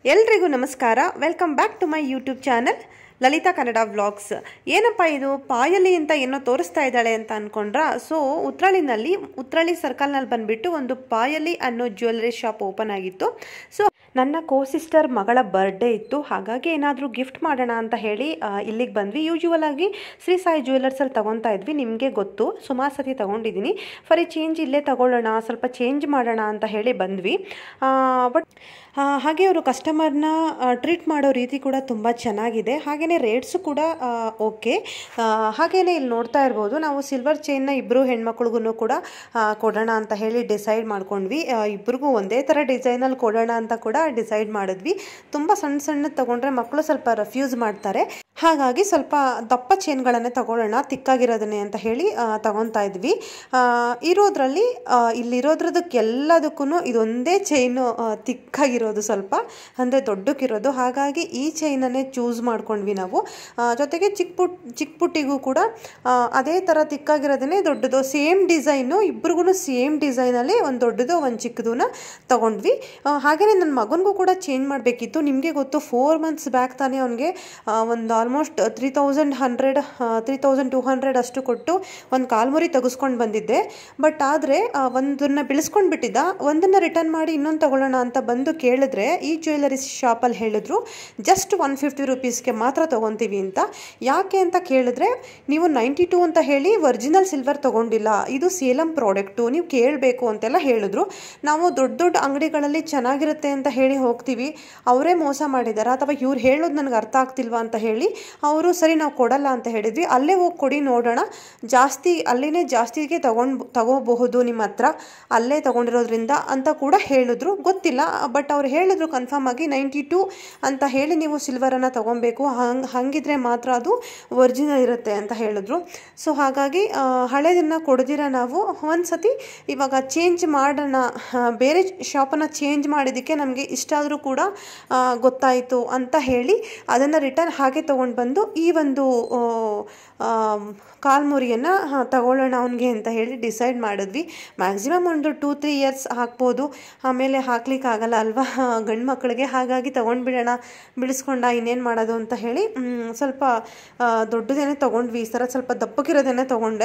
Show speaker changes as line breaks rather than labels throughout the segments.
ಎಲ್ರಿಗೂ ನಮಸ್ಕಾರ welcome back to my YouTube channel Lalitha Kannada vlogs ಏನಪ್ಪ ಇದು ಪಾಯಲಿ ಅಂತ ಏನೋ ತೋರಿಸ್ತಾ ಇದ್ದಾಳೆ ಅಂತ ಅನ್ಕೊಂಡ್ರ ಸೊ ಉತ್ರಳಿನಲ್ಲಿ ಉತ್ರಳಿ ಸರ್ಕಲ್ನಲ್ಲಿ ಬಂದ್ಬಿಟ್ಟು ಒಂದು ಪಾಯಲಿ ಅನ್ನೋ ಜ್ಯುವೆಲ್ಲರಿ ಶಾಪ್ ಓಪನ್ ಆಗಿತ್ತು ಸೊ ನನ್ನ ಕೋ ಸಿಸ್ಟರ್ ಮಗಳ ಬರ್ಡೇ ಇತ್ತು ಹಾಗಾಗಿ ಏನಾದರೂ ಗಿಫ್ಟ್ ಮಾಡೋಣ ಅಂತ ಹೇಳಿ ಇಲ್ಲಿಗೆ ಬಂದ್ವಿ ಯೂಶುವಲ್ ಆಗಿ ಶ್ರೀ ಸಾಯಿ ಜ್ಯುವೆಲ್ಲರ್ಸಲ್ಲಿ ತೊಗೊತಾ ಇದ್ವಿ ನಿಮಗೆ ಗೊತ್ತು ಸುಮಾರು ಸತಿ ತೊಗೊಂಡಿದ್ದೀನಿ ಫರಿ ಚೇಂಜ್ ಇಲ್ಲೇ ತಗೊಳ್ಳೋಣ ಸ್ವಲ್ಪ ಚೇಂಜ್ ಮಾಡೋಣ ಅಂತ ಹೇಳಿ ಬಂದ್ವಿ ಬಟ್ ಹಾಗೆ ಅವರು ಕಸ್ಟಮರ್ನ ಟ್ರೀಟ್ ಮಾಡೋ ರೀತಿ ಕೂಡ ತುಂಬ ಚೆನ್ನಾಗಿದೆ ಹಾಗೆಯೇ ರೇಟ್ಸು ಕೂಡ ಓಕೆ ಹಾಗೆಯೇ ಇಲ್ಲಿ ನೋಡ್ತಾ ಇರ್ಬೋದು ನಾವು ಸಿಲ್ವರ್ ಚೈನ್ನ ಇಬ್ಬರು ಹೆಣ್ಮಕ್ಳಿಗೂ ಕೂಡ ಆ, ಕೊಡೋಣ ಅಂತ ಹೇಳಿ ಡಿಸೈಡ್ ಮಾಡ್ಕೊಂಡ್ವಿ ಆ, ಇಬ್ರಿಗೂ ಒಂದೇ ಥರ ಡಿಸೈನಲ್ಲಿ ಕೊಡೋಣ ಅಂತ ಕೂಡ ಡಿಸೈಡ್ ಮಾಡಿದ್ವಿ ತುಂಬ ಸಣ್ಣ ಸಣ್ಣ ತಗೊಂಡ್ರೆ ಮಕ್ಕಳು ಸ್ವಲ್ಪ ರಫ್ಯೂಸ್ ಮಾಡ್ತಾರೆ ಹಾಗಾಗಿ ಸ್ವಲ್ಪ ದಪ್ಪ ಚೈನ್ಗಳನ್ನೇ ತಗೊಳ್ಳೋಣ ತಿಕ್ಕಾಗಿರೋದನ್ನೇ ಅಂತ ಹೇಳಿ ಆ, ತಗೊತಾ ಇದ್ವಿ ಆ, ಇರೋದ್ರಲ್ಲಿ ಆ, ಇಲ್ಲಿರೋದ್ರದಕ್ಕೆ ಎಲ್ಲದಕ್ಕೂ ಇದೊಂದೇ ಚೈನು ತಿಕ್ಕಾಗಿರೋದು ಸ್ವಲ್ಪ ಅಂದರೆ ದೊಡ್ಡಕ್ಕಿರೋದು ಹಾಗಾಗಿ ಈ ಚೈನನ್ನೇ ಚೂಸ್ ಮಾಡ್ಕೊಂಡ್ವಿ ನಾವು ಆ, ಜೊತೆಗೆ ಚಿಕ್ಕ ಪುಟ್ ಚಿಕ್ಕ ಪುಟ್ಟಿಗೂ ಕೂಡ ಆ, ಅದೇ ಥರ ತಿಕ್ಕಾಗಿರೋದನ್ನೇ ದೊಡ್ಡದು ಸೇಮ್ ಡಿಸೈನು ಇಬ್ರಿಗೂ ಸೇಮ್ ಡಿಸೈನಲ್ಲಿ ಒಂದು ದೊಡ್ಡದು ಒಂದು ಚಿಕ್ಕದನ್ನ ತಗೊಂಡ್ವಿ ಹಾಗೆಯೇ ನನ್ನ ಮಗನಿಗೂ ಕೂಡ ಚೇಂಜ್ ಮಾಡಬೇಕಿತ್ತು ನಿಮಗೆ ಗೊತ್ತು ಫೋರ್ ಮಂತ್ಸ್ ಬ್ಯಾಕ್ ತಾನೇ ಅವನಿಗೆ ಒಂದು almost three thousand hundred three thousand two hundred ಅಷ್ಟು ಕೊಟ್ಟು ಒಂದು ಕಾಲ್ಮುರಿ ತೆಗೆಸ್ಕೊಂಡು ಬಂದಿದ್ದೆ ಬಟ್ ಆದರೆ ಒಂದನ್ನ ಬಿಳಿಸ್ಕೊಂಡು ಬಿಟ್ಟಿದ್ದ ಒಂದನ್ನು ರಿಟರ್ನ್ ಮಾಡಿ ಇನ್ನೊಂದು ತಗೊಳ್ಳೋಣ ಅಂತ ಬಂದು ಕೇಳಿದ್ರೆ ಈ ಜ್ಯುವೆಲರಿ ಶಾಪಲ್ಲಿ ಹೇಳಿದ್ರು ಜಸ್ಟ್ ಒನ್ ಫಿಫ್ಟಿ ರುಪೀಸ್ಗೆ ಮಾತ್ರ ತೊಗೊತೀವಿ ಅಂತ ಯಾಕೆ ಅಂತ ಕೇಳಿದ್ರೆ ನೀವು ನೈಂಟಿ ಟೂ ಅಂತ ಹೇಳಿ ಒರಿಜಿನಲ್ ಸಿಲ್ವರ್ ತೊಗೊಂಡಿಲ್ಲ ಇದು ಸೇಲಂ ಪ್ರಾಡಕ್ಟು ನೀವು ಕೇಳಬೇಕು ಅಂತೆಲ್ಲ ಹೇಳಿದ್ರು ನಾವು ದೊಡ್ಡ ದೊಡ್ಡ ಅಂಗಡಿಗಳಲ್ಲಿ ಚೆನ್ನಾಗಿರುತ್ತೆ ಅಂತ ಹೇಳಿ ಹೋಗ್ತೀವಿ ಅವರೇ ಮೋಸ ಮಾಡಿದ್ದಾರೆ ಅಥವಾ ಇವ್ರು ಹೇಳೋದು ನನಗೆ ಅರ್ಥ ಆಗ್ತಿಲ್ವಾ ಅಂತ ಹೇಳಿ ಅವರು ಸರಿ ನಾವು ಕೊಡಲ್ಲ ಅಂತ ಹೇಳಿದ್ವಿ ಅಲ್ಲೇ ಹೋಗಿ ಕೊಡಿ ನೋಡೋಣ ಜಾಸ್ತಿ ಅಲ್ಲಿನೇ ಜಾಸ್ತಿಗೆ ತಗೊಂಡು ತಗೋಬಹುದು ನಿಮ್ಮ ಹತ್ರ ಅಲ್ಲೇ ತಗೊಂಡಿರೋದ್ರಿಂದ ಅಂತ ಕೂಡ ಹೇಳಿದ್ರು ಗೊತ್ತಿಲ್ಲ ಬಟ್ ಅವ್ರು ಹೇಳಿದ್ರು ಕನ್ಫರ್ಮ್ ಆಗಿ ನೈಂಟಿ ಟೂ ಅಂತ ಹೇಳಿ ನೀವು ಸಿಲ್ವರನ್ನು ತಗೊಬೇಕು ಹಂಗೆ ಹಾಗಿದ್ರೆ ಮಾತ್ರ ಅದು ಒರಿಜಿನಲ್ ಇರುತ್ತೆ ಅಂತ ಹೇಳಿದ್ರು ಸೊ ಹಾಗಾಗಿ ಆ, ಹಳೇದನ್ನು ಕೊಡ್ದಿರ ನಾವು ಒಂದು ಸತಿ ಇವಾಗ ಚೇಂಜ್ ಮಾಡೋಣ ಆ, ಬೇರೆ ಶಾಪನ್ನು ಚೇಂಜ್ ಮಾಡಿದ್ದಕ್ಕೆ ನಮಗೆ ಇಷ್ಟಾದರೂ ಕೂಡ ಆ, ಗೊತ್ತಾಯಿತು ಅಂತ ಹೇಳಿ ಅದನ್ನು ರಿಟರ್ನ್ ಹಾಗೆ ತೊಗೊಂಡು ಬಂದು ಈ ಒಂದು ಆ, ಕಾಲ್ಮುರಿಯನ್ನು ತಗೊಳ್ಳೋಣ ಅವನಿಗೆ ಅಂತ ಹೇಳಿ ಡಿಸೈಡ್ ಮಾಡಿದ್ವಿ ಮ್ಯಾಕ್ಸಿಮಮ್ ಒಂದು ಟೂ ತ್ರೀ ಇಯರ್ಸ್ ಹಾಕ್ಬೋದು ಆಮೇಲೆ ಹಾಕ್ಲಿಕ್ಕಾಗಲ್ಲ ಅಲ್ವಾ ಗಂಡು ಮಕ್ಕಳಿಗೆ ಹಾಗಾಗಿ ತೊಗೊಂಡ್ಬಿಡೋಣ ಬಿಡಿಸ್ಕೊಂಡ ಇನ್ನೇನು ಮಾಡೋದು ಅಂತ ಹೇಳಿ ಮ್, ಸ್ವಲ್ಪ ಆ, ದೊಡ್ಡದೇನೆ ತೊಗೊಂಡ್ವಿ ಈ ಥರ ಸ್ವಲ್ಪ ದಪ್ಪಕ್ಕಿರೋದೇನೆ ತೊಗೊಂಡೆ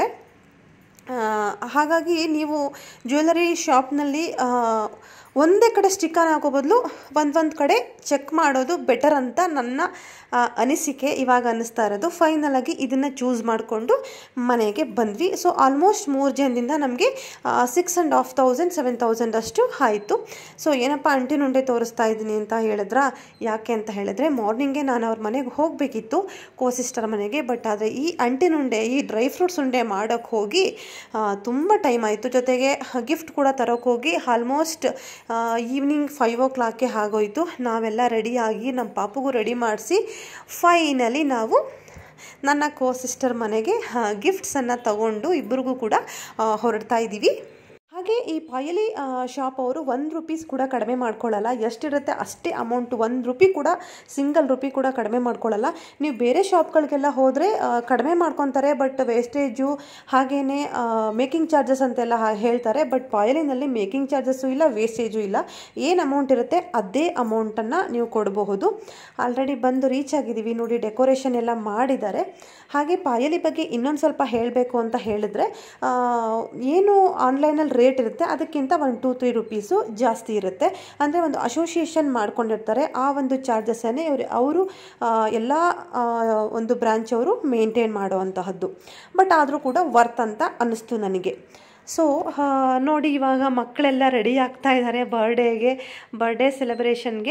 ಆ, ಹಾಗಾಗಿ ನೀವು ಜ್ಯುವೆಲರಿ ಶಾಪ್ನಲ್ಲಿ ಆ, ಒಂದೇ ಕಡೆ ಸ್ಟಿಕ್ಕರ್ ಹಾಕೋ ಬದಲು ಒಂದೊಂದು ಕಡೆ ಚೆಕ್ ಮಾಡೋದು ಬೆಟರ್ ಅಂತ ನನ್ನ ಆ, ಅನಿಸಿಕೆ ಇವಾಗ ಅನ್ನಿಸ್ತಾ ಇರೋದು ಫೈನಲ್ ಆಗಿ ಇದನ್ನು ಚೂಸ್ ಮಾಡಿಕೊಂಡು ಮನೆಗೆ ಬಂದ್ವಿ ಸೊ ಆಲ್ಮೋಸ್ಟ್ ಮೂರು ಜನದಿಂದ ನಮಗೆ six and half thousand seven thousand ಅಷ್ಟು ಆಯಿತು ಸೊ ಏನಪ್ಪ ಅಂಟಿನುಂಡೆ ತೋರಿಸ್ತಾ ಇದ್ದೀನಿ ಅಂತ ಹೇಳಿದ್ರ ಯಾಕೆ ಅಂತ ಹೇಳಿದ್ರೆ ಮಾರ್ನಿಂಗೇ ನಾನು ಅವ್ರ ಮನೆಗೆ ಹೋಗಬೇಕಿತ್ತು ಕೋ ಸಿಸ್ಟರ್ ಮನೆಗೆ ಬಟ್ ಆದರೆ ಈ ಅಂಟಿನುಂಡೆ ಈ ಡ್ರೈ ಫ್ರೂಟ್ಸ್ ಉಂಡೆ ಮಾಡೋಕ್ಕೆ ಹೋಗಿ ತುಂಬ ಟೈಮ್ ಆಯಿತು ಜೊತೆಗೆ ಗಿಫ್ಟ್ ಕೂಡ ತರೋಕ್ಕೆ ಹೋಗಿ ಆಲ್ಮೋಸ್ಟ್ ಈವ್ನಿಂಗ್ ಫೈವ್ ಓ ಕ್ಲಾಕ್ಗೆ ಆಗೋಯ್ತು ನಾವೆಲ್ಲ ರೆಡಿಯಾಗಿ ನಮ್ಮ ಪಾಪುಗೂ ರೆಡಿ ಮಾಡಿಸಿ ಫೈನಲಿ ನಾವು ನನ್ನ ಕೋ ಸಿಸ್ಟರ್ ಮನೆಗೆ ಗಿಫ್ಟ್ಸನ್ನು ತಗೊಂಡು ಇಬ್ಬರಿಗೂ ಕೂಡ ಆ, ಹೊರಡ್ತಾ ಇದ್ದೀವಿ ಹಾಗೆ ಈ ಪಾಯಲಿ ಶಾಪ್ ಅವರು ಒಂದು ರುಪೀಸ್ ಕೂಡ ಕಡಿಮೆ ಮಾಡ್ಕೊಳ್ಳಲ್ಲ ಎಷ್ಟಿರುತ್ತೆ ಅಷ್ಟೇ ಅಮೌಂಟ್ ಒಂದು ರುಪಿ ಕೂಡ ಸಿಂಗಲ್ ರುಪಿ ಕೂಡ ಕಡಿಮೆ ಮಾಡ್ಕೊಳ್ಳಲ್ಲ ನೀವು ಬೇರೆ ಶಾಪ್ಗಳಿಗೆಲ್ಲ ಹೋದರೆ ಕಡಿಮೆ ಮಾಡ್ಕೊತಾರೆ ಬಟ್ ವೇಸ್ಟೇಜು ಹಾಗೆಯೇ ಮೇಕಿಂಗ್ ಚಾರ್ಜಸ್ ಅಂತೆಲ್ಲ ಹಾ- ಹೇಳ್ತಾರೆ ಬಟ್ ಪಾಯಲಿನಲ್ಲಿ ಮೇಕಿಂಗ್ ಚಾರ್ಜಸ್ಸು ಇಲ್ಲ ವೇಸ್ಟೇಜು ಇಲ್ಲ ಏನು ಅಮೌಂಟ್ ಇರುತ್ತೆ ಅದೇ ಅಮೌಂಟನ್ನು ನೀವು ಕೊಡಬಹುದು ಆಲ್ರೆಡಿ ಬಂದು ರೀಚ್ ಆಗಿದ್ದೀವಿ ನೋಡಿ ಡೆಕೋರೇಷನ್ ಎಲ್ಲ ಮಾಡಿದ್ದಾರೆ ಹಾಗೆ ಪಾಯಲಿ ಬಗ್ಗೆ ಇನ್ನೊಂದು ಸ್ವಲ್ಪ ಹೇಳಬೇಕು ಅಂತ ಹೇಳಿದ್ರೆ ಆ, ಏನು ಆನ್ಲೈನಲ್ಲಿ ರೇಟ್ ಇರುತ್ತೆ ಅದಕ್ಕಿಂತ ಒಂದು ಟೂ ತ್ರೀ ರುಪೀಸು ಜಾಸ್ತಿ ಇರುತ್ತೆ ಅಂದರೆ ಒಂದು ಅಸೋಸಿಯೇಷನ್ ಮಾಡ್ಕೊಂಡಿರ್ತಾರೆ ಆ ಒಂದು ಚಾರ್ಜಸ್ಸನ್ನೇ ಇವರು ಅವರು ಎಲ್ಲ ಆ, ಒಂದು ಬ್ರ್ಯಾಂಚ್ ಅವರು ಮೇಂಟೈನ್ ಮಾಡುವಂತಹದ್ದು ಬಟ್ ಆದರೂ ಕೂಡ ವರ್ತ್ ಅಂತ ಅನ್ನಿಸ್ತು ನನಗೆ ಸೊ ನೋಡಿ ಇವಾಗ ಮಕ್ಕಳೆಲ್ಲ ರೆಡಿ ಆಗ್ತಾ ಇದ್ದಾರೆ ಬರ್ಡೇಗೆ ಬರ್ಡೇ ಸೆಲೆಬ್ರೇಷನ್ಗೆ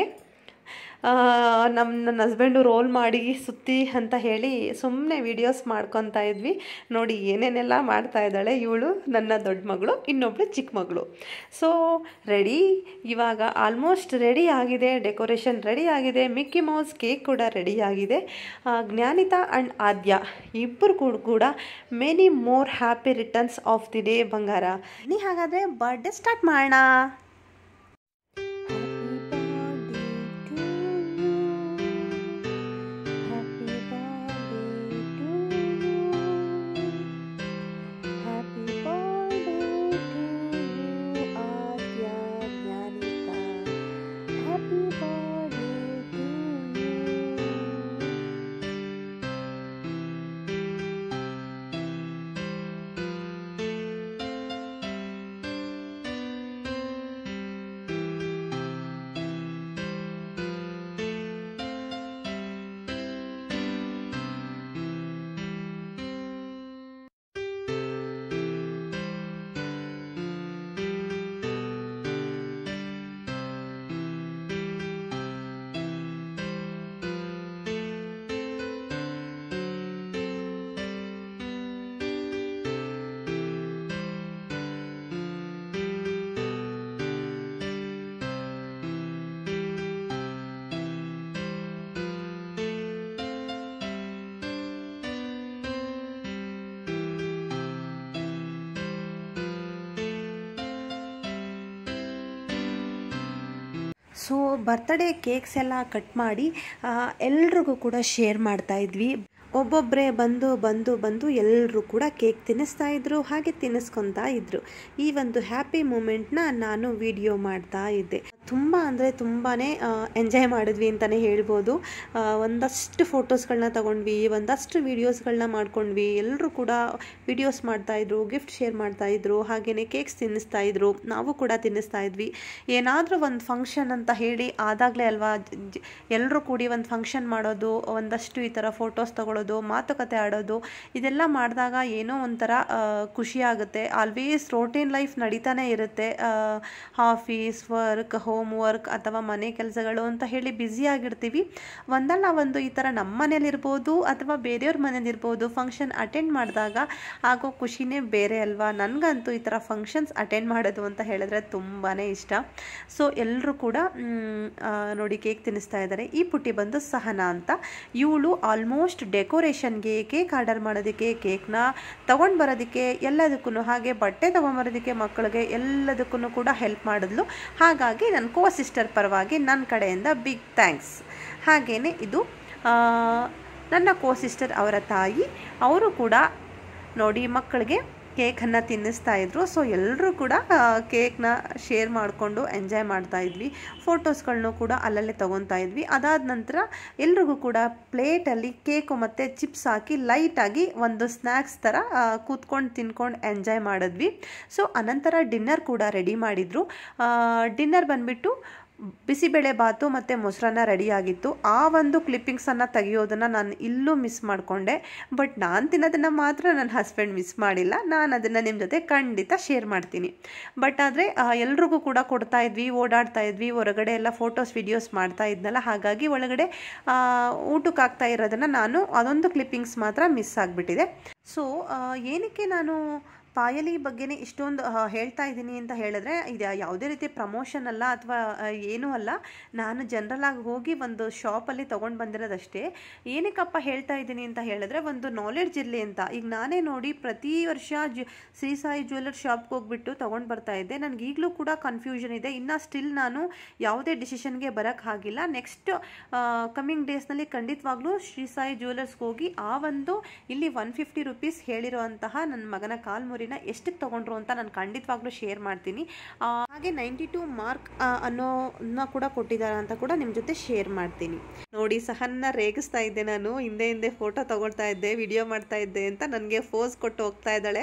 ನಮ್ಮ ನನ್ನ ಹಸ್ಬೆಂಡು ರೋಲ್ ಮಾಡಿ ಸುತ್ತಿ ಅಂತ ಹೇಳಿ ಸುಮ್ಮನೆ ವೀಡಿಯೋಸ್ ಮಾಡ್ಕೊತಾ ಇದ್ವಿ ನೋಡಿ ಏನೇನೆಲ್ಲ ಮಾಡ್ತಾ ಇದ್ದಾಳೆ ಇವಳು ನನ್ನ ದೊಡ್ಡ ಮಗಳು ಇನ್ನೊಬ್ಳು ಚಿಕ್ಕ ಮಗಳು ಸೊ ರೆಡಿ ಇವಾಗ ಆಲ್ಮೋಸ್ಟ್ ರೆಡಿ ಆಗಿದೆ ಡೆಕೋರೇಷನ್ ರೆಡಿ ಆಗಿದೆ ಮಿಕ್ಕಿ ಮೌಸ್ ಕೇಕ್ ಕೂಡ ರೆಡಿ ಆಗಿದೆ ಆ, ಜ್ಞಾನಿತಾ ಆ್ಯಂಡ್ ಆದ್ಯ ಇಬ್ಬರು ಕೂಡ ಕೂಡ many more happy returns of the day ಬಂಗಾರ ನೀ ಹಾಗಾದರೆ ಬರ್ಡೇ ಸ್ಟಾರ್ಟ್ ಮಾಡೋಣ
Happy birthday
so birthday cakes ಎಲ್ಲ ಕಟ್ ಮಾಡಿ ಎಲ್ರಿಗೂ ಕೂಡ ಶೇರ್ ಮಾಡ್ತಾ ಇದ್ವಿ ಒಬ್ಬೊಬ್ಬರೇ ಬಂದು ಬಂದು ಬಂದು ಎಲ್ಲರೂ ಕೂಡ ಕೇಕ್ ತಿನ್ನಿಸ್ತಾ ಇದ್ರು ಹಾಗೆ ತಿನ್ನಿಸ್ಕೊತಾ ಇದ್ರು ಈ ಒಂದು ಹ್ಯಾಪಿ ಮೂಮೆಂಟ್ನ ನಾನು ವಿಡಿಯೋ ಮಾಡ್ತಾ ಇದ್ದೆ ತುಂಬ ಅಂದರೆ ತುಂಬಾ ಎಂಜಾಯ್ ಮಾಡಿದ್ವಿ ಅಂತಲೇ ಹೇಳ್ಬೋದು ಆ, ಒಂದಷ್ಟು ಫೋಟೋಸ್ಗಳನ್ನ ತಗೊಂಡ್ವಿ ಒಂದಷ್ಟು ವೀಡಿಯೋಸ್ಗಳನ್ನ ಮಾಡ್ಕೊಂಡ್ವಿ ಎಲ್ಲರೂ ಕೂಡ ವಿಡಿಯೋಸ್ ಮಾಡ್ತಾಯಿದ್ರು ಗಿಫ್ಟ್ ಶೇರ್ ಮಾಡ್ತಾಯಿದ್ರು ಹಾಗೆಯೇ ಕೇಕ್ಸ್ ತಿನ್ನಿಸ್ತಾ ಇದ್ರು ನಾವು ಕೂಡ ತಿನ್ನಿಸ್ತಾ ಇದ್ವಿ ಏನಾದರೂ ಒಂದು ಫಂಕ್ಷನ್ ಅಂತ ಹೇಳಿ ಆದಾಗಲೇ ಅಲ್ವಾ ಎಲ್ಲರೂ ಕೂಡಿ ಒಂದು ಫಂಕ್ಷನ್ ಮಾಡೋದು ಒಂದಷ್ಟು ಈ ಥರ ಫೋಟೋಸ್ ತಗೊಳ್ಳೋದು ಮಾತುಕತೆ ಆಡೋದು ಇದೆಲ್ಲ ಮಾಡಿದಾಗ ಏನೋ ಒಂಥರ ಆ, ಖುಷಿ ಆಗುತ್ತೆ ಆಲ್ವೇಸ್ ರೋಟೀನ್ ಲೈಫ್ ನಡೀತಾನೆ ಇರುತ್ತೆ ಆಫೀಸ್ ವರ್ಕ್ ಹೋಮ್ ವರ್ಕ್ ಅಥವಾ ಮನೆ ಕೆಲಸಗಳು ಅಂತ ಹೇಳಿ ಬ್ಯುಸಿ ಆಗಿರ್ತೀವಿ ಒಂದಲ್ಲ ಒಂದು ಈ ಥರ ನಮ್ಮ ಮನೇಲಿರ್ಬೋದು ಅಥವಾ ಬೇರೆಯವ್ರ ಮನೇಲಿರ್ಬೋದು ಫಂಕ್ಷನ್ ಅಟೆಂಡ್ ಮಾಡಿದಾಗ ಆಗೋ ಖುಷಿನೇ ಬೇರೆ ಅಲ್ವಾ ನನಗಂತೂ ಈ ಥರ ಫಂಕ್ಷನ್ಸ್ ಅಟೆಂಡ್ ಮಾಡೋದು ಅಂತ ಹೇಳಿದ್ರೆ ತುಂಬಾ ಇಷ್ಟ ಸೊ ಎಲ್ಲರೂ ಕೂಡ ಮ್, ಆ, ನೋಡಿ ಕೇಕ್ ತಿನ್ನಿಸ್ತಾ ಇದ್ದಾರೆ ಈ ಪುಟ್ಟಿ ಬಂದು ಸಹನಾ ಅಂತ ಇವಳು ಆಲ್ಮೋಸ್ಟ್ ಡೆಕೋರೇಷನ್ಗೆ ಕೇಕ್ ಆರ್ಡರ್ ಮಾಡೋದಕ್ಕೆ ಕೇಕ್ನ ತೊಗೊಂಡು ಬರೋದಕ್ಕೆ ಎಲ್ಲದಕ್ಕೂ ಹಾಗೆ ಬಟ್ಟೆ ತೊಗೊಂಬರೋದಕ್ಕೆ ಮಕ್ಕಳಿಗೆ ಎಲ್ಲದಕ್ಕೂ ಕೂಡ ಹೆಲ್ಪ್ ಮಾಡಿದ್ಲು ಹಾಗಾಗಿ ನನ್ನ ಕೋ ಸಿಸ್ಟರ್ ಪರವಾಗಿ ನನ್ನ ಕಡೆಯಿಂದ ಬಿಗ್ ಥ್ಯಾಂಕ್ಸ್ ಹಾಗೆಯೇ ಇದು ಆ, ನನ್ನ ಕೋ ಸಿಸ್ಟರ್ ಅವರ ತಾಯಿ ಅವರು ಕೂಡ ನೋಡಿ ಮಕ್ಕಳಿಗೆ ಕೇಕನ್ನು ತಿನ್ನಿಸ್ತಾ ಇದ್ರು ಸೊ ಎಲ್ಲರೂ ಕೂಡ ಕೇಕ್ನ ಶೇರ್ ಮಾಡಿಕೊಂಡು ಎಂಜಾಯ್ ಮಾಡ್ತಾ ಇದ್ವಿ ಫೋಟೋಸ್ಗಳನ್ನೂ ಕೂಡ ಅಲ್ಲಲ್ಲೇ ತೊಗೊತಾ ಇದ್ವಿ ಅದಾದ ನಂತರ ಎಲ್ರಿಗೂ ಕೂಡ ಪ್ಲೇಟಲ್ಲಿ ಕೇಕು ಮತ್ತು ಚಿಪ್ಸ್ ಹಾಕಿ ಲೈಟಾಗಿ ಒಂದು ಸ್ನ್ಯಾಕ್ಸ್ ಥರ ಕೂತ್ಕೊಂಡು ತಿನ್ಕೊಂಡು ಎಂಜಾಯ್ ಮಾಡಿದ್ವಿ ಸೊ ಅನಂತರ ಡಿನ್ನರ್ ಕೂಡ ರೆಡಿ ಮಾಡಿದರು ಡಿನ್ನರ್ ಬಂದುಬಿಟ್ಟು ಬಿಸಿಬೇಳೆ ಬಾತು ಮತ್ತು ಮೊಸರನ್ನ ರೆಡಿಯಾಗಿತ್ತು ಆ ಒಂದು ಕ್ಲಿಪ್ಪಿಂಗ್ಸನ್ನು ತೆಗಿಯೋದನ್ನು ನಾನು ಇಲ್ಲೂ ಮಿಸ್ ಮಾಡಿಕೊಂಡೆ ಬಟ್ ನಾನು ತಿನ್ನೋದನ್ನು ಮಾತ್ರ ನನ್ನ ಹಸ್ಬೆಂಡ್ ಮಿಸ್ ಮಾಡಿಲ್ಲ ನಾನು ಅದನ್ನು ನಿಮ್ಮ ಜೊತೆ ಖಂಡಿತ ಶೇರ್ ಮಾಡ್ತೀನಿ ಬಟ್ ಆದರೆ ಎಲ್ರಿಗೂ ಕೂಡ ಕೊಡ್ತಾ ಇದ್ವಿ ಓಡಾಡ್ತಾ ಇದ್ವಿ ಹೊರಗಡೆ ಎಲ್ಲ ಫೋಟೋಸ್ ವಿಡಿಯೋಸ್ ಮಾಡ್ತಾ ಇದ್ನಲ್ಲ ಹಾಗಾಗಿ ಒಳಗಡೆ ಆ, ಊಟಕ್ಕೆ ಆಗ್ತಾ ಇರೋದನ್ನು ನಾನು ಅದೊಂದು ಕ್ಲಿಪ್ಪಿಂಗ್ಸ್ ಮಾತ್ರ ಮಿಸ್ ಆಗಿಬಿಟ್ಟಿದೆ ಸೊ ಏನಕ್ಕೆ ನಾನು ಪಾಯಲಿ ಬಗ್ಗೆನೇ ಇಷ್ಟೊಂದು ಆ, ಹೇಳ್ತಾ ಇದ್ದೀನಿ ಅಂತ ಹೇಳಿದ್ರೆ ಇದು ಯಾವುದೇ ರೀತಿ ಪ್ರಮೋಷನ್ ಅಲ್ಲ ಅಥವಾ ಏನೂ ಅಲ್ಲ ನಾನು ಜನರಲ್ ಆಗಿ ಹೋಗಿ ಒಂದು ಶಾಪಲ್ಲಿ ತೊಗೊಂಡು ಬಂದಿರೋದಷ್ಟೇ ಏನಕ್ಕಪ್ಪ ಹೇಳ್ತಾ ಇದ್ದೀನಿ ಅಂತ ಹೇಳಿದ್ರೆ ಒಂದು ನಾಲೆಡ್ಜ್ ಇರಲಿ ಅಂತ ಈಗ ನಾನೇ ನೋಡಿ ಪ್ರತಿ ವರ್ಷ ಜು ಶ್ರೀ ಸಾಯಿ ಜ್ಯುವೆಲ್ಲರ್ ಶಾಪ್ಗೆ ಹೋಗ್ಬಿಟ್ಟು ತೊಗೊಂಡು ಬರ್ತಾ ಇದ್ದೆ ನನಗೆ ಈಗಲೂ ಕೂಡ ಕನ್ಫ್ಯೂಷನ್ ಇದೆ ಇನ್ನು ಸ್ಟಿಲ್ ನಾನು ಯಾವುದೇ ಡಿಸಿಷನ್ಗೆ ಬರೋಕ್ಕಾಗಿಲ್ಲ ನೆಕ್ಸ್ಟ್ ಕಮ್ಮಿಂಗ್ ಡೇಸ್ನಲ್ಲಿ ಖಂಡಿತವಾಗ್ಲೂ ಶ್ರೀ ಸಾಯಿ ಜ್ಯುವೆಲ್ಲರ್ಸ್ಗೆ ಹೋಗಿ ಆ ಒಂದು ಇಲ್ಲಿ ಒನ್ ಫಿಫ್ಟಿ ರುಪೀಸ್ ಹೇಳಿರುವಂತಹ ನನ್ನ ಮಗನ ಕಾಲ್ಮುರಿನ ಎಷ್ಟಕ್ಕೆ ತೊಗೊಂಡ್ರು ಅಂತ ನಾನು ಖಂಡಿತವಾಗ್ಲೂ ಶೇರ್ ಮಾಡ್ತೀನಿ ಆ, ಹಾಗೆ ನೈಂಟಿ ಟು ಮಾರ್ಕ್ ಅನ್ನೋದನ್ನ ಕೂಡ ಕೊಟ್ಟಿದ್ದಾರೆ ಅಂತ ಕೂಡ ನಿಮ್ಮ ಜೊತೆ ಶೇರ್ ಮಾಡ್ತೀನಿ ನೋಡಿ ಸಹನ್ನ ರೇಗಿಸ್ತಾ ಇದ್ದೆ ನಾನು ಹಿಂದೆ ಹಿಂದೆ ಫೋಟೋ ತಗೊಳ್ತಾ ಇದ್ದೆ ವಿಡಿಯೋ ಮಾಡ್ತಾ ಇದ್ದೆ ಅಂತ ನನಗೆ ಫೋಸ್ ಕೊಟ್ಟು ಹೋಗ್ತಾ ಇದ್ದಾಳೆ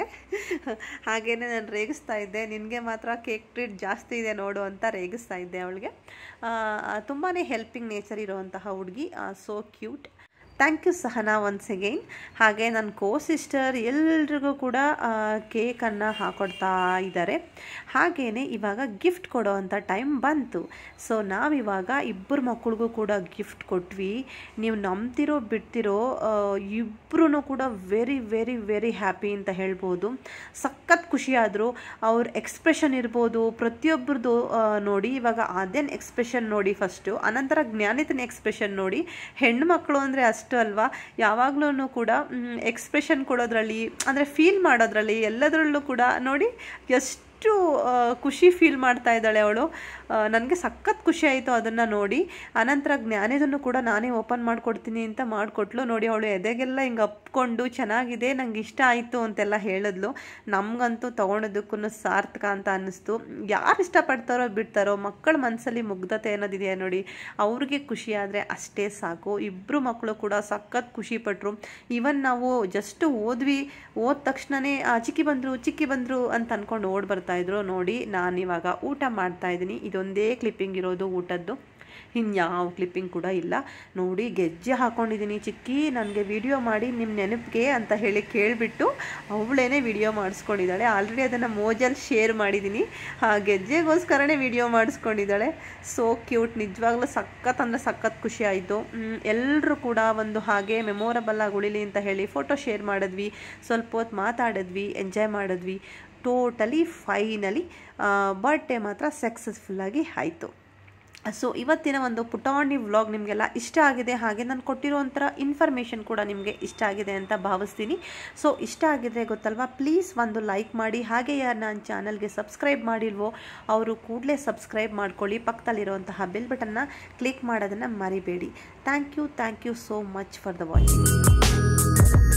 ಹಾಗೇನೆ ನಾನು ರೇಗಿಸ್ತಾ ಇದ್ದೆ ನಿನಗೆ ಮಾತ್ರ ಕೇಕ್ ಟ್ರೀಟ್ ಜಾಸ್ತಿ ಇದೆ ನೋಡು ಅಂತ ರೇಗಿಸ್ತಾ ಇದ್ದೆ ಅವಳಿಗೆ ತುಂಬಾ ಹೆಲ್ಪಿಂಗ್ ನೇಚರ್ ಇರುವಂತಹ ಹುಡುಗಿ so cute thank you Sahana once again ಹಾಗೆ ನನ್ನ ಕೋ ಸಿಸ್ಟರ್ ಎಲ್ರಿಗೂ ಕೂಡ ಕೇಕನ್ನು ಹಾಕೊಡ್ತಾ ಇದ್ದಾರೆ ಹಾಗೆಯೇ ಇವಾಗ ಗಿಫ್ಟ್ ಕೊಡೋ ಅಂಥ ಟೈಮ್ ಬಂತು ಸೊ ನಾವಿವಾಗ ಇಬ್ಬರು ಮಕ್ಕಳಿಗೂ ಕೂಡ ಗಿಫ್ಟ್ ಕೊಟ್ವಿ ನೀವು ನಂಬ್ತಿರೋ ಬಿಡ್ತಿರೋ ಇಬ್ಬರೂ ಕೂಡ ವೆರಿ ವೆರಿ ವೆರಿ ಹ್ಯಾಪಿ ಅಂತ ಹೇಳ್ಬೋದು ಸಖತ್ ಖುಷಿಯಾದರು ಅವ್ರ ಎಕ್ಸ್ಪ್ರೆಷನ್ ಇರ್ಬೋದು ಪ್ರತಿಯೊಬ್ಬರದು ನೋಡಿ ಇವಾಗ ಆದ್ಯನ್ ಎಕ್ಸ್ಪ್ರೆಷನ್ ನೋಡಿ ಫಸ್ಟು ಅನಂತರ ಜ್ಞಾನಿತನ ಎಕ್ಸ್ಪ್ರೆಷನ್ ನೋಡಿ ಹೆಣ್ಣು ಮಕ್ಕಳು ಅಂದರೆ ಅಷ್ಟು ಅಲ್ವಾ ಯಾವಾಗಲೂ ಕೂಡ ಎಕ್ಸ್ಪ್ರೆಷನ್ ಕೊಡೋದ್ರಲ್ಲಿ ಅಂದರೆ ಫೀಲ್ ಮಾಡೋದ್ರಲ್ಲಿ ಎಲ್ಲದರಲ್ಲೂ ಕೂಡ ನೋಡಿ ಎಷ್ಟು ಖುಷಿ ಫೀಲ್ ಮಾಡ್ತಾ ಇದ್ದಾಳೆ ಅವಳು ನನಗೆ ಸಖತ್ ಖುಷಿ ಆಯಿತು ಅದನ್ನು ನೋಡಿ ಅನಂತರ ಜ್ಞಾನೇದನ್ನು ಕೂಡ ನಾನೇ ಓಪನ್ ಮಾಡಿಕೊಡ್ತೀನಿ ಅಂತ ಮಾಡಿಕೊಟ್ಲು ನೋಡಿ ಅವಳು ಎದೆಗೆಲ್ಲ ಹಿಂಗೆ ಅಪ್ಕೊಂಡು ಚೆನ್ನಾಗಿದೆ ನಂಗೆ ಇಷ್ಟ ಆಯಿತು ಅಂತೆಲ್ಲ ಹೇಳಿದ್ಲು ನಮಗಂತೂ ತೊಗೊಳೋದಕ್ಕೂ ಸಾರ್ಥಕ ಅಂತ ಅನ್ನಿಸ್ತು ಯಾರು ಇಷ್ಟಪಡ್ತಾರೋ ಬಿಡ್ತಾರೋ ಮಕ್ಕಳ ಮನಸ್ಸಲ್ಲಿ ಮುಗ್ಧತೆ ಅನ್ನೋದಿದೆಯಾ ನೋಡಿ ಅವ್ರಿಗೆ ಖುಷಿ ಆದರೆ ಅಷ್ಟೇ ಸಾಕು ಇಬ್ಬರು ಮಕ್ಕಳು ಕೂಡ ಸಖತ್ ಖುಷಿ ಪಟ್ಟರು ಈವನ್ ನಾವು ಜಸ್ಟ್ ಓದ್ವಿ ಓದ ತಕ್ಷಣವೇ ಚಿಕ್ಕಿ ಬಂದರು ಚಿಕ್ಕಿ ಬಂದರು ಅಂತ ಅಂದ್ಕೊಂಡು ಓಡ್ ಬರ್ತಾ ಇದ್ರು ನೋಡಿ ನಾನಿವಾಗ ಊಟ ಮಾಡ್ತಾ ಇದ್ದೀನಿ ಇದೊಂದೇ ಕ್ಲಿಪ್ಪಿಂಗ್ ಇರೋದು ಊಟದ್ದು ಇನ್ಯಾವ ಕ್ಲಿಪ್ಪಿಂಗ್ ಕೂಡ ಇಲ್ಲ ನೋಡಿ ಗೆಜ್ಜೆ ಹಾಕ್ಕೊಂಡಿದ್ದೀನಿ ಚಿಕ್ಕಿ ನನಗೆ ವಿಡಿಯೋ ಮಾಡಿ ನಿಮ್ಮ ನೆನಪಿಗೆ ಅಂತ ಹೇಳಿ ಕೇಳಿಬಿಟ್ಟು ಅವಳೇನೆ ವಿಡಿಯೋ ಮಾಡಿಸ್ಕೊಂಡಿದ್ದಾಳೆ ಆಲ್ರೆಡಿ ಅದನ್ನು ಮೋಜಲ್ಲಿ ಶೇರ್ ಮಾಡಿದ್ದೀನಿ ಆ ಗೆಜ್ಜೆಗೋಸ್ಕರನೇ ವಿಡಿಯೋ ಮಾಡಿಸ್ಕೊಂಡಿದ್ದಾಳೆ ಸೋ ಕ್ಯೂಟ್ ನಿಜವಾಗ್ಲೂ ಸಖತ್ ಅಂದರೆ ಸಖತ್ ಖುಷಿ ಆಯಿತು ಎಲ್ಲರೂ ಕೂಡ ಒಂದು ಹಾಗೆ ಮೆಮೊರಬಲ್ ಆಗಿ ಉಳಿಲಿ ಅಂತ ಹೇಳಿ ಫೋಟೋ ಶೇರ್ ಮಾಡಿದ್ವಿ ಸ್ವಲ್ಪ ಹೊತ್ತು ಮಾತಾಡಿದ್ವಿ ಎಂಜಾಯ್ ಮಾಡಿದ್ವಿ ಟೋಟಲಿ ಫೈನಲಿ ಬರ್ಡೇ ಮಾತ್ರ ಸಕ್ಸಸ್ಫುಲ್ಲಾಗಿ ಆಯಿತು ಸೊ ಇವತ್ತಿನ ಒಂದು ಪುಟಾಣಿ ವ್ಲಾಗ್ ನಿಮಗೆಲ್ಲ ಇಷ್ಟ ಆಗಿದೆ ಹಾಗೆ ನಾನು ಕೊಟ್ಟಿರೋಂಥ ಇನ್ಫಾರ್ಮೇಷನ್ ಕೂಡ ನಿಮಗೆ ಇಷ್ಟ ಆಗಿದೆ ಅಂತ ಭಾವಿಸ್ತೀನಿ ಸೊ ಇಷ್ಟ ಆಗಿದ್ರೆ ಗೊತ್ತಲ್ವಾ ಪ್ಲೀಸ್ ಒಂದು ಲೈಕ್ ಮಾಡಿ ಹಾಗೆ ಯಾರು ನನ್ನ ಚಾನಲ್ಗೆ ಸಬ್ಸ್ಕ್ರೈಬ್ ಮಾಡಿಲ್ವೋ ಅವರು ಕೂಡಲೇ ಸಬ್ಸ್ಕ್ರೈಬ್ ಮಾಡ್ಕೊಳ್ಳಿ ಪಕ್ಕದಲ್ಲಿರುವಂತಹ ಬೆಲ್ ಬಟನ್ನ ಕ್ಲಿಕ್ ಮಾಡೋದನ್ನು ಮರಿಬೇಡಿ thank you thank you so much for the watching